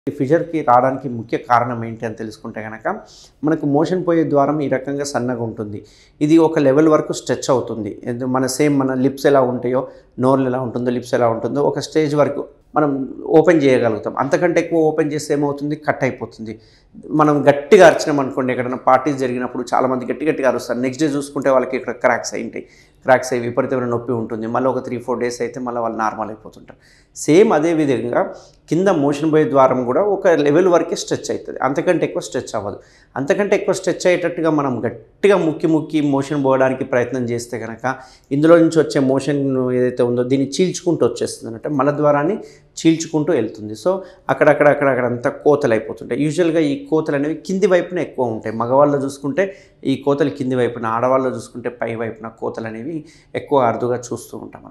ఈ ఫిషర్కి రావడానికి ముఖ్య కారణం ఏంటి అని తెలుసుకుంటే కనుక మనకు మోషన్ పోయే ద్వారం ఈ రకంగా సన్నగా ఉంటుంది ఇది ఒక లెవెల్ వరకు స్ట్రెచ్ అవుతుంది ఎందు- మన సేమ్ మన లిప్స్ ఎలా ఉంటాయో నోర్లు ఎలా ఉంటుందో లిప్స్ ఎలా ఉంటుందో ఒక స్టేజ్ వరకు మనం ఓపెన్ చేయగలుగుతాం అంతకంటే ఎక్కువ ఓపెన్ చేస్తే ఏమవుతుంది కట్ అయిపోతుంది మనం గట్టిగా అరిచినాం అనుకోండి ఎక్కడైనా పార్టీస్ జరిగినప్పుడు చాలామంది గట్టి గట్టిగా అరుస్తారు నెక్స్ట్ డే చూసుకుంటే వాళ్ళకి ఇక్కడ క్రాక్స్ అయి ఉంటాయి క్రాక్స్ అయ్యి విపరీతమైన నొప్పి ఉంటుంది మళ్ళీ ఒక త్రీ ఫోర్ డేస్ అయితే మళ్ళీ వాళ్ళు నార్మల్ అయిపోతుంటారు సేమ్ అదే విధంగా కింద మోషన్ పోయే ద్వారం కూడా ఒక లెవెల్ వరకే స్ట్రెచ్ అవుతుంది అంతకంటే ఎక్కువ స్ట్రెచ్ అవ్వదు అంతకంటే ఎక్కువ స్ట్రెచ్ అయ్యేటట్టుగా మనం గట్టిగా ముక్కి ముక్కి మోషన్ పోవడానికి ప్రయత్నం చేస్తే కనుక ఇందులో నుంచి వచ్చే మోషన్ ఏదైతే ఉందో దీన్ని చీల్చుకుంటూ వచ్చేస్తుంది అంటే మల ద్వారాన్ని చీల్చుకుంటూ వెళ్తుంది సో అక్కడక్కడ అక్కడక్కడ అంతా కోతలు అయిపోతుంటాయి యూజువల్గా ఈ కోతలు అనేవి కింది వైపున ఎక్కువ ఉంటాయి మగవాళ్ళు చూసుకుంటే ఈ కోతలు కింది వైపున ఆడవాళ్ళు చూసుకుంటే పై వైపున కోతలు అనేవి ఎక్కువ అరుదుగా చూస్తూ ఉంటాం